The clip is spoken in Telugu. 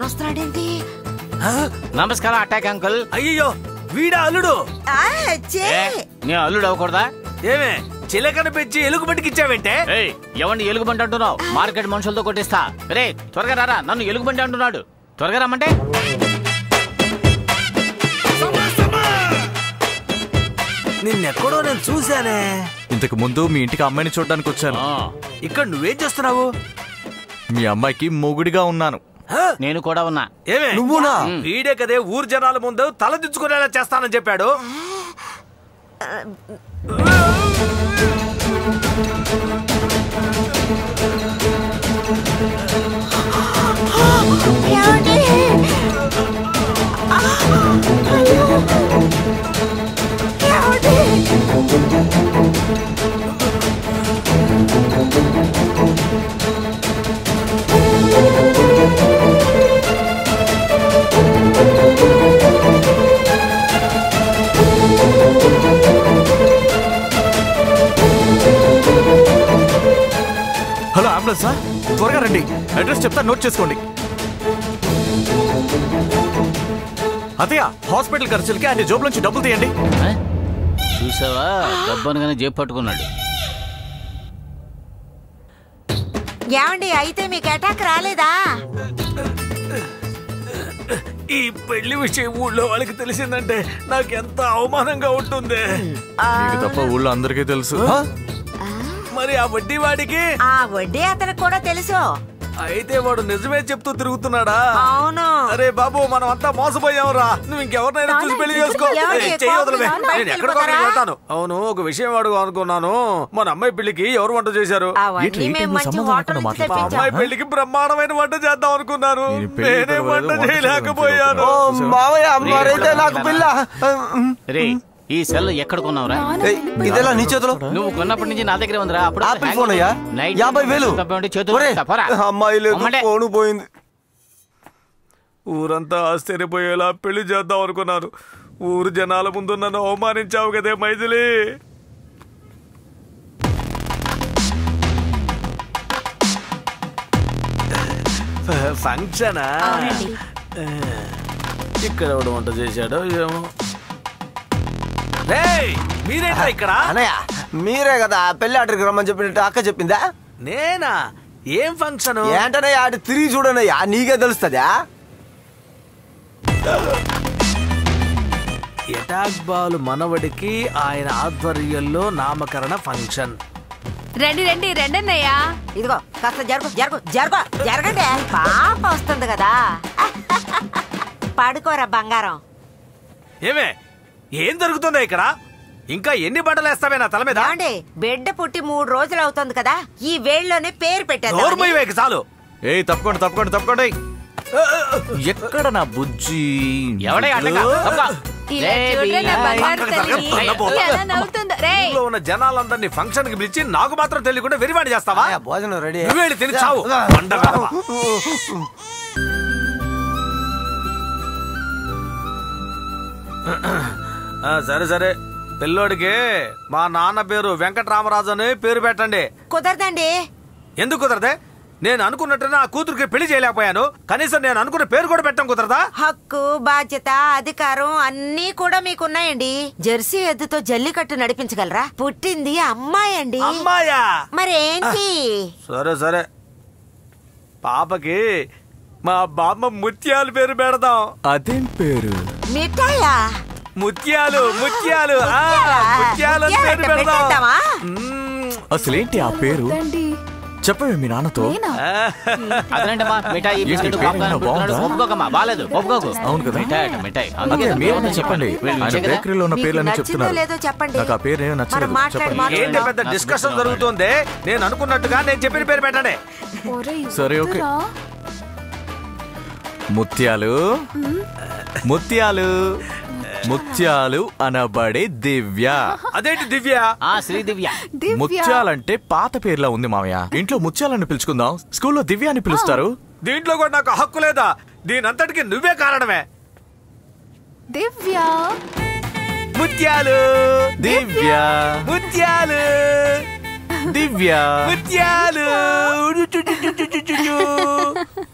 వస్తున్నాడేంటి నమస్కారం అటాక్ అంకుల్ అయ్యో వీడా అల్లుడు ఆ, చే ఏ, నీ అల్లుడు అవ్వకూడదా ఏమే చిలకన పెంచి ఎలుగు పట్టుకిచ్చావంటే ఏయ్ ఎవరిని ఎలుగుబంటి అంటున్నావు మార్కెట్ మనుషులతో కొట్టిస్తా రే త్వరగా రారా నన్ను ఎలుగుబంటి అంటున్నాడు త్వరగా రమ్మంటే నిన్నెక్కడో నేను చూశానే ఇంతకు ముందు మీ ఇంటికి అమ్మాయిని చూడడానికి వచ్చాను ఆ, ఇక్కడ నువ్వేం చేస్తున్నావు మీ అమ్మాయికి మొగుడిగా ఉన్నాను హ? నేను కూడా ఉన్నా ఏమే నువ్వునా? వీడే కదే ఊరు జనాల ముందు తల దించుకునేలా చేస్తానని చెప్పాడు ఏమండి? ఆ, అయ్యో. ఏమండి? హలో అంబులెన్స్ సార్ త్వరగా రండి అడ్రస్ చెప్తా నోట్ చేసుకోండి అతయ్య హాస్పిటల్ ఖర్చులకి ఆయన జోబుల నుంచి డబ్బులు తీయండి ఏ? చూసావా డబ్బనుగానే జేబు పట్టుకున్నాడు ఏమండి అయితే మీకు అటాక్ రాలేదా ఈ పెళ్లి విషయం ఊళ్ళో వాళ్ళకి తెలిసిందంటే నాకు ఎంత అవమానంగా ఉంటుంది మీకు తప్ప ఊళ్ళో అందరికీ తెలుసు మరి ఆ వడ్డీ వాడికి ఆ వడ్డీ అతనికి కూడా తెలుసు అయితే వాడు నిజమే చెప్తూ తిరుగుతున్నాడా అవును అరే బాబు మనం అంతా మోసపోయావురా నువ్వు ఇంకెవరినైనా చూసి పెళ్లి చేసుకో ఏమండి, ఏయ్, చెయ్యి వదలవే. కోపం నాన్న, నేను ఎక్కడికో బయటికి అక్కడికి వెళ్తాను అవును ఒక విషయం అడుగు అనుకున్నాను మన అమ్మాయి పెళ్లికి ఎవరు వంట చేశారు అవన్నీ ఏంటి, ఏంటి, మేము నువ్వు మంచి సంబంధం హోటల్ లేకుండా నుంచి మా మాట్లాడుతున్నావా? అమ్మాయి పెళ్లికి బ్రహ్మాండమైన వంట చేద్దాం అనుకున్నాను నేను పెళ్లి నేనే పిలవలేదు, వంట వంట చేయలేకపోయాను చేయలేదు. మావయ్య మరైతే నాకు పిల్ల రే ఈ సెల్ ఎక్కడ కొన్నావురా ఏయ్, ఇదెలా నీ చేతిలో నువ్వు కొన్నప్పటి నుంచి నా దగ్గరే ఉందిరా అప్పుడు ఆపిల్ ఫోన్ అయ్యా నైట్ యాభై వేలు తప్పేమంటే చేతులు ఒరే, ఇస్తా, పోరా. అమ్మాయి లేదు అమ్మంటే. ఫోను పోయింది ఊరంతా ఆశ్చర్యపోయేలా పెళ్లి చేద్దాం అనుకున్నాను ఊరు జనాల ముందు నన్ను అవమానించావు కదే మైథిలి ఫంక్షనా ఇక్కడ ఎవడు వంట చేశాడో ఏమో రేయ్, మీరేంట్రా ఇక్కడ అనయ్య మీరే కదా పెళ్లి ఆటరికి రమ్మని చెప్పినట్టు అక్క చెప్పిందా నేనా ఏం ఫంక్షన్ ఏంటనయ్య అటు తిరిగి చూడనయ్యా నీకే తెలుస్తుందా ఎటాక్ బాల్ మనవడికి ఆయన ఆధ్వర్యంలో నామకరణ ఫంక్షన్ రండి రండి రండి అన్నయ్యా ఇదిగో కాస్త జరుగు జరుగు జరుగు జరగండి పాప వస్తుంది కదా పడుకోరా బంగారం ఏమే ఏం జరుగుతుందో ఇక్కడ ఇంకా ఎన్ని బట్టలు వేస్తావే నా తల మీద ఏమండి బిడ్డ పుట్టి మూడు రోజులు అవుతుంది కదా ఈ వేళ్ళలోనే పేరు పెట్టారు నోర్మయ్యవేకి చాలు ఏయ్ తప్పకోండి తప్పకోండి తప్పకోండి ఎక్కడ నా బుజ్జి ఎవడే అడ్డగా తప్ప. ఇలా రేయ్, చూడరా నా బియ్యం. బంగారు పక్కన తల్లి తరగ- తొందరపోతా. ఎలా నవ్వుతుందో రేయ్ ఊళ్ళో ఉన్న జనాలందరినీ ఫంక్షన్ కి పిలిచి నాకు మాత్రం తెలియకుండా వెరివాడి చేస్తావా అయ్యా, భోజనం రెడీ నువ్వే వెళ్ళి తిని చావు బండ వెధవ. ఆ, సరే సరే పిల్లోడికి మా నాన్న పేరు వెంకటరామరాజు అని పేరు పెట్టండి కుదరదండి ఎందుకు కుదరదే నేను అనుకున్నట్టు నా కూతురికి పెళ్లి చేయలేకపోయాను కనీసం నేను అనుకున్న పేరు కూడా పెట్టడం కుదరదా హక్కు బాధ్యత అధికారం అన్నీ కూడా మీకున్నాయండి జెర్సీ ఎద్దుతో జల్లికట్టు నడిపించగలరా పుట్టింది అమ్మాయి అండి అమ్మాయా మరేంటి సరే సరే పాపకి మా బామ్మ ముత్యాలు పేరు పెడదాం అదేం పేరు మిఠాయా ముత్యాలు ముత్యాలు ఆ, ముత్యాలు అని పేరు ముత్యాలంట పెడదాం పెట్టేద్దామా? మ్మ్. అసలేంటి ఆ పేరు రండి చెప్పవే మీ నాన్నతో అదేనంటమ్మా మిఠాయి బిస్కెట్ పేరు పాప్కార్న్ ఏమైనా పెడుతున్నాడు. బాగుందా? ఒప్పుకోకమ్మా బాలేదు ఒప్పుకోకు అవును కదా? మిఠాయి అట, మిఠాయి అదే అందుకే మీరైనా చెప్పండి వీళ్ళు ఆయన ఇచ్చే కదా? బేకరీలో ఉన్న మీకు పేర్లని నచ్చిందో చెప్తున్నారు లేదో చెప్పండి నాకు ఆ పేరు ఏమీ మనం నచ్చలేదు మాట్లాడి చెప్పండి మాట్లాడి ఏంటి పెద్ద డిస్కషన్ జరుగుతుంది నేను అనుకున్నట్టుగా నేను చెప్పిన పేరు పెట్టండి ఒరేయ్, సరే, ఓకే. వద్దురా. ముత్యాలు ముత్యాలు ముత్యాలు అనబడే దివ్య అదేంటి దివ్య ఆ శ్రీదివ్య దివ్య. ముత్యాలంటే పాత పేర్లా ఉంది మామయ్య ఇంట్లో ముత్యాలని పిలుచుకుందాం స్కూల్లో దివ్య అని పిలుస్తారు దీంట్లో కూడా నాకు హక్కు లేదా దీని అంతటికి నువ్వే కారణమే దివ్య ముత్యాలు దివ్య ముత్యాలు దివ్య ముత్యాలు